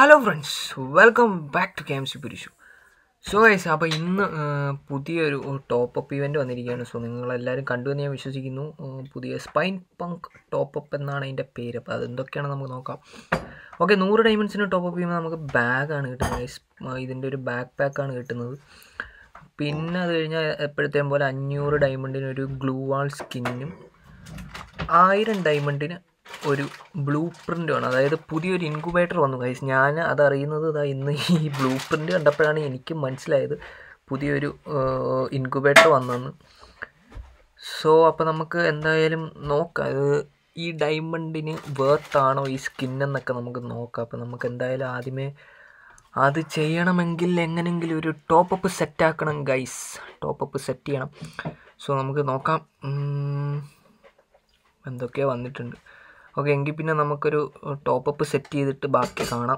Hello friends welcome back to ക്യാംസി Purushu so guys അപ്പോൾ ഇന്ന് ആ, പുതിയൊരു ടോപ്പ് അപ്പ് ഇവൻ്റ് വന്നിരിക്കുകയാണ് സോ നിങ്ങളെല്ലാവരും കണ്ടു എന്ന് ഞാൻ വിശ്വസിക്കുന്നു ആ, പുതിയ സ്പൈൻ പങ്ക് ടോപ്പ് അപ്പ് എന്നാണ് അതിൻ്റെ പേര് അപ്പോൾ അതെന്തൊക്കെയാണ് നമുക്ക് നോക്കാം ഓക്കെ നൂറ് ഡയമണ്ട്സിന് ടോപ്പ് അപ്പ് ചെയ്യുമ്പോൾ നമുക്ക് ബാഗാണ് കിട്ടുന്നത് ഗൈസ് ഇതിൻ്റെ ഒരു ബാക്ക് പാക്കാണ് കിട്ടുന്നത് പിന്നെ അത് കഴിഞ്ഞാൽ എപ്പോഴത്തേം പോലെ അഞ്ഞൂറ് ഡയമണ്ടിന് ഒരു ഗ്ലൂ വാൾ സ്കിന്നും ആയിരം ഡയമണ്ടിന് ഒരു ബ്ലൂ പ്രിൻ്റ് ആണ് അതായത് പുതിയൊരു ഇൻക്യുബേറ്റർ വന്നു ഗൈസ് ഞാൻ അതറിയുന്നത് ഇതാ ഇന്ന് ഈ ബ്ലൂ പ്രിൻ്റ് കണ്ടപ്പോഴാണ് എനിക്ക് മനസ്സിലായത് പുതിയൊരു ഇൻക്യുബേറ്റർ വന്നെന്ന് സോ അപ്പോൾ നമുക്ക് എന്തായാലും നോക്കാം ഇത് ഈ ഡയമണ്ടിന് വേർത്താണോ ഈ സ്കിൻ എന്നൊക്കെ നമുക്ക് നോക്കാം അപ്പോൾ നമുക്ക് എന്തായാലും ആദ്യമേ അത് ചെയ്യണമെങ്കിൽ എങ്ങനെയെങ്കിലും ഒരു ടോപ്പ് അപ്പ് സെറ്റാക്കണം ഗൈസ് ടോപ്പ് അപ്പ് സെറ്റ് ചെയ്യണം സോ നമുക്ക് നോക്കാം ഉം, എന്തൊക്കെയോ വന്നിട്ടുണ്ട് ഓക്കെ എങ്കിൽ പിന്നെ നമുക്കൊരു ടോപ്പ് അപ്പ് സെറ്റ് ചെയ്തിട്ട് ബാക്കി കാണാം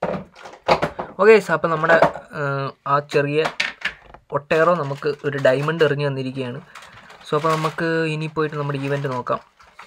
ഓക്കെ അപ്പോൾ നമ്മുടെ ആ, ആ ചെറിയ ഒട്ടേറോ നമുക്ക് ഒരു ഡയമണ്ട് എറിഞ്ഞു തന്നിരിക്കുകയാണ് സോ അപ്പോൾ നമുക്ക് ഇനി പോയിട്ട് നമ്മുടെ ഈവൻറ്റ് നോക്കാം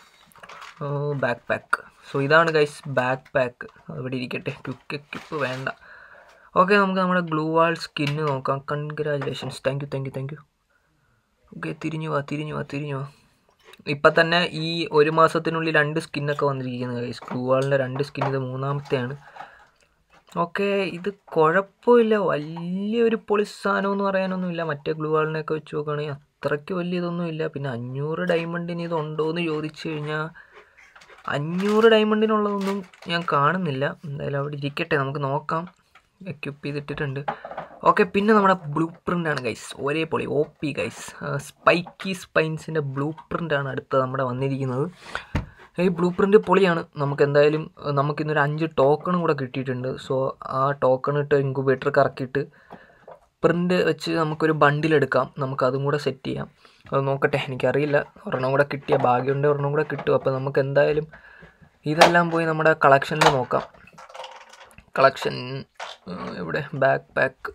ബാക്ക് പാക്ക് സോ ഇതാണ് ഗൈസ് ബാക്ക് പാക്ക് അവിടെ ഇരിക്കട്ടെ ക്വിക്ക് എക്വിപ്പ് വേണ്ട ഓക്കെ നമുക്ക് നമ്മുടെ ഗ്ലൂ വാൾ സ്കിന്ന് നോക്കാം congratulations thank you thank you thank you okay തിരിഞ്ഞു വാ തിരിഞ്ഞു വാ തിരിഞ്ഞു വാ ഇപ്പം തന്നെ ഈ ഒരു മാസത്തിനുള്ളിൽ രണ്ട് സ്കിന്നൊക്കെ വന്നിരിക്കുന്നത് ഗൈസ് ഗ്ലൂ വാളിൻ്റെ രണ്ട് സ്കിൻ ഇത് മൂന്നാമത്തെയാണ് ഓക്കെ ഇത് കുഴപ്പമില്ല വലിയൊരു പൊളി സാധനം എന്ന് പറയാനൊന്നുമില്ല മറ്റേ ഗ്ലൂ വാളിനെയൊക്കെ വെച്ച് നോക്കുകയാണെങ്കിൽ അത്രയ്ക്ക് വലിയ ഇതൊന്നുമില്ല പിന്നെ അഞ്ഞൂറ് ഡയമണ്ടിന് ഇതുണ്ടോ എന്ന് ചോദിച്ചു കഴിഞ്ഞാൽ അഞ്ഞൂറ് ഡയമണ്ടിനുള്ളതൊന്നും ഞാൻ കാണുന്നില്ല എന്തായാലും അവിടെ ഇരിക്കട്ടെ നമുക്ക് നോക്കാം എക്യുപ്പ് ചെയ്തിട്ടിട്ടുണ്ട് ഓക്കെ പിന്നെ നമ്മുടെ ബ്ലൂ പ്രിൻ്റ് ആണ് ഗൈസ് ഒരേ പൊളി ഒ പി ഗൈസ് സ്പൈക്കി സ്പൈൻസിൻ്റെ ബ്ലൂ പ്രിൻ്റ് ആണ് അടുത്ത് നമ്മുടെ വന്നിരിക്കുന്നത് ഈ ബ്ലൂ പ്രിൻ്റ് പൊളിയാണ് നമുക്ക് എന്തായാലും അഹ് നമുക്കിന്നൊരു അഞ്ച് ടോക്കണും കൂടെ കിട്ടിയിട്ടുണ്ട് സോ ആ ടോക്കൺ ഇട്ട് ഇൻക്യുബേറ്റർ കറക്കിയിട്ട് പ്രിൻ്റ് വെച്ച് നമുക്കൊരു ബണ്ടിലെടുക്കാം നമുക്ക് അതും കൂടെ സെറ്റ് ചെയ്യാം അത് നോക്കട്ടെ എനിക്കറിയില്ല ഒരെണ്ണം കൂടെ കിട്ടിയ ഭാഗ്യമുണ്ട് ഒരെണ്ണം കൂടെ കിട്ടും അപ്പോൾ നമുക്ക് എന്തായാലും ഇതെല്ലാം പോയി നമ്മുടെ കളക്ഷനിൽ നോക്കാം കളക്ഷൻ എവിടെ ബാക്ക് പാക്ക്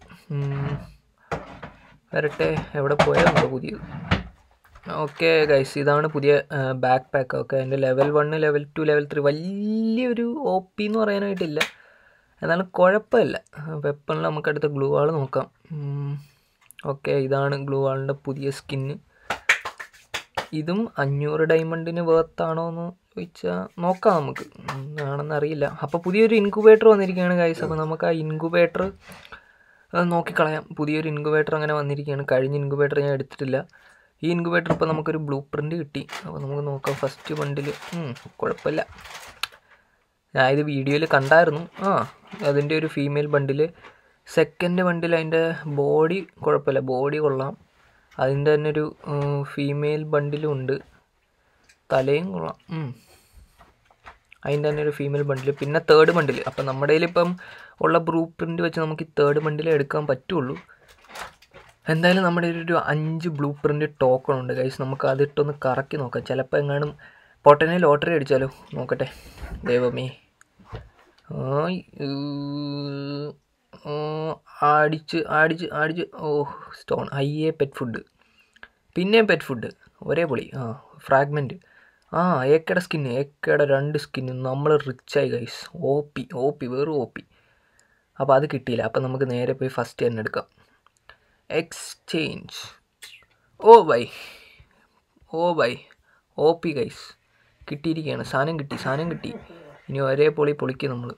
വരട്ടെ എവിടെ പോയാലുണ്ടോ പുതിയത് ഓക്കെ ഗൈസ് ഇതാണ് പുതിയ ബാക്ക് പാക്ക് ഓക്കെ അതിൻ്റെ level one level two level three വലിയൊരു ഒ പി എന്ന് പറയാനായിട്ടില്ല എന്നാലും കുഴപ്പമില്ല വെപ്പണിൽ നമുക്ക് അടുത്ത ഗ്ലൂ വാൾ നോക്കാം ഓക്കെ ഇതാണ് ഗ്ലൂ വാളിൻ്റെ പുതിയ സ്കിന്ന് ഇതും അഞ്ഞൂറ് ഡയമണ്ടിന് വേർത്താണോ എന്ന് ചോദിച്ചാൽ നോക്കാം നമുക്ക് ഉം, ആണെന്ന് അറിയില്ല അപ്പോൾ പുതിയൊരു ഇൻക്യുബേറ്റർ വന്നിരിക്കുകയാണ് ഗൈസ് അപ്പോൾ നമുക്ക് ആ ഇൻക്യുബേറ്റർ നോക്കിക്കളയാം പുതിയൊരു ഇൻക്യുബേറ്റർ അങ്ങനെ വന്നിരിക്കുകയാണ് കഴിഞ്ഞ ഇൻക്യുബേറ്റർ ഞാൻ എടുത്തിട്ടില്ല ഈ ഇൻക്യുബേറ്റർ ഇപ്പോൾ നമുക്കൊരു ബ്ലൂ പ്രിൻ്റ് കിട്ടി അപ്പോൾ നമുക്ക് നോക്കാം ഫസ്റ്റ് ബണ്ടിൽ കുഴപ്പമില്ല ഞാൻ ഇത് വീഡിയോയിൽ കണ്ടായിരുന്നു ആ അതിൻ്റെ ഒരു ഫീമെയിൽ ബണ്ടിൽ സെക്കൻഡ് ബണ്ടിൽ അതിൻ്റെ ബോഡി കുഴപ്പമില്ല ബോഡി കൊള്ളാം അതിൻ്റെ തന്നെ ഒരു ഫീമെയിൽ ബണ്ടിലും ഉണ്ട് തലയും കൊള്ളാം ഉം. അതിൻ്റെ തന്നെ ഒരു ഫീമെയിൽ ബണ്ടിൽ പിന്നെ തേർഡ് ബണ്ടിൽ അപ്പം നമ്മുടെ കയ്യിലിപ്പം ഉള്ള ബ്ലൂ പ്രിൻ്റ് വെച്ച് നമുക്ക് ഈ തേർഡ് ബണ്ടിലേ എടുക്കാൻ പറ്റുള്ളൂ എന്തായാലും നമ്മുടെ കയ്യിൽ ഒരു അഞ്ച് ബ്ലൂ പ്രിൻ്റ് ടോക്കൺ ഉണ്ട് ഗൈസ് നമുക്ക് അതിട്ടൊന്ന് കറക്കി നോക്കാം ചിലപ്പോൾ എങ്ങാനും പൊട്ടനെ ലോട്ടറി അടിച്ചാലോ നോക്കട്ടെ ദൈവമേ ആയ്, ഏർ, ആ, അടിച്ച് അടിച്ച് അടിച്ച് ഓ സ്റ്റോൺ അയ്യേ പെറ്റ് ഫുഡ് പിന്നെയും പെറ്റ് ഫുഡ് ഒരേ പൊളി ആ ഫ്രാഗ്മെൻറ്റ് ആ ഏക്കയുടെ സ്കിന്ന് ഏക്കയുടെ രണ്ട് സ്കിന്ന് നമ്മൾ റിച്ചായി guys O P O P വെറും ഒ പി അപ്പോൾ അത് കിട്ടിയില്ല അപ്പോൾ നമുക്ക് നേരെ പോയി ഫസ്റ്റ് തന്നെ എടുക്കാം എക്സ്ചേഞ്ച് ഓ ബൈ ഓ ബൈ ഒ പി ഗൈസ് കിട്ടിയിരിക്കുകയാണ് സാധനം കിട്ടി സാധനം കിട്ടി ഇനി ഒരേ പൊളി പൊളിക്കും നമ്മൾ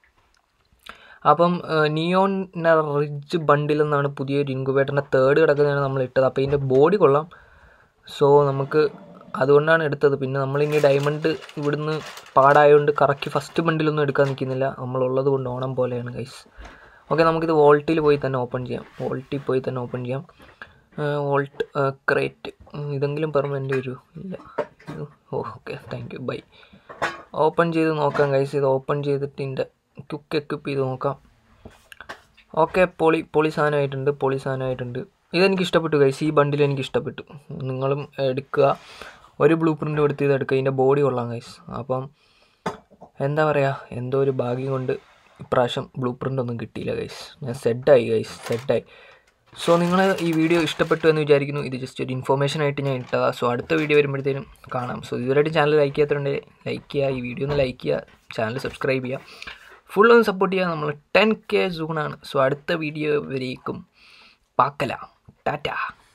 അപ്പം നിയോൺ റിച്ച് ബണ്ടിൽ എന്നാണ് പുതിയൊരു ഇൻക്യുബേറ്ററിൻ്റെ തേർഡ് കിടക്കുന്നതാണ് നമ്മൾ ഇട്ടത് അപ്പോൾ ഇതിൻ്റെ ബോഡി കൊള്ളാം സോ നമുക്ക് അതുകൊണ്ടാണ് എടുത്തത് പിന്നെ നമ്മളിനി ഡയമണ്ട് ഇവിടുന്ന് പാടായതുകൊണ്ട് കറക്കി ഫസ്റ്റ് ബണ്ടിലൊന്നും എടുക്കാൻ നിൽക്കുന്നില്ല നമ്മളുള്ളത് കൊണ്ട് ഓണം പോലെയാണ് ഗൈസ് ഓക്കെ നമുക്കിത് വോൾട്ടിൽ പോയി തന്നെ ഓപ്പൺ ചെയ്യാം വോൾട്ടിൽ പോയി തന്നെ ഓപ്പൺ ചെയ്യാം വോൾട്ട് ക്രേറ്റ് ഇതെങ്കിലും പെർമനൻ്റ് വരൂ ഇല്ല ഓ okay thank you bye open ചെയ്ത് നോക്കാം ഗൈസ് ഇത് ഓപ്പൺ ചെയ്തിട്ട് ഇതിൻ്റെ ക്യുക്ക് എക്യുപ്പ് ചെയ്ത് നോക്കാം ഓക്കെ പൊളി പൊളി സാധനമായിട്ടുണ്ട് പൊളി സാധനമായിട്ടുണ്ട് ഇതെനിക്ക് ഇഷ്ടപ്പെട്ടു ഗൈസ് ഈ ബണ്ടിൽ എനിക്ക് ഇഷ്ടപ്പെട്ടു നിങ്ങളും എടുക്കുക ഒരു ബ്ലൂ പ്രിൻ്റ് എടുത്ത് ഇത് എടുക്കുക ഇതിൻ്റെ ബോഡി കൊള്ളാം ഗൈസ് അപ്പം എന്താ പറയുക എന്തോ ഒരു ഭാഗ്യം കൊണ്ട് ഇപ്രാവശ്യം ബ്ലൂ പ്രിൻ്റ് ഒന്നും കിട്ടിയില്ല ഗൈസ് ഞാൻ സെഡായി ഗൈസ് സെഡായി സോ നിങ്ങൾ ഈ വീഡിയോ ഇഷ്ടപ്പെട്ടു എന്ന് വിചാരിക്കുന്നു ഇത് ജസ്റ്റ് ഒരു ഇൻഫോർമേഷൻ ആയിട്ട് ഞാൻ ഇട്ടതാണ് സോ അടുത്ത വീഡിയോ വരുമ്പോഴത്തേനും കാണാം സോ ഇതുവരെയായിട്ട് ചാനൽ ലൈക്ക് ചെയ്യാത്തതുകൊണ്ട് ലൈക്ക് ചെയ്യുക ഈ വീഡിയോ ഒന്ന് ലൈക്ക് ചെയ്യുക ചാനൽ സബ്സ്ക്രൈബ് ചെയ്യുക ഫുൾ ഒന്ന് സപ്പോർട്ട് ചെയ്യുക നമ്മൾ ടെൻ കെ സൂണാണ് സോ അടുത്ത വീഡിയോ വരേക്കും പാക്കല ടാറ്റ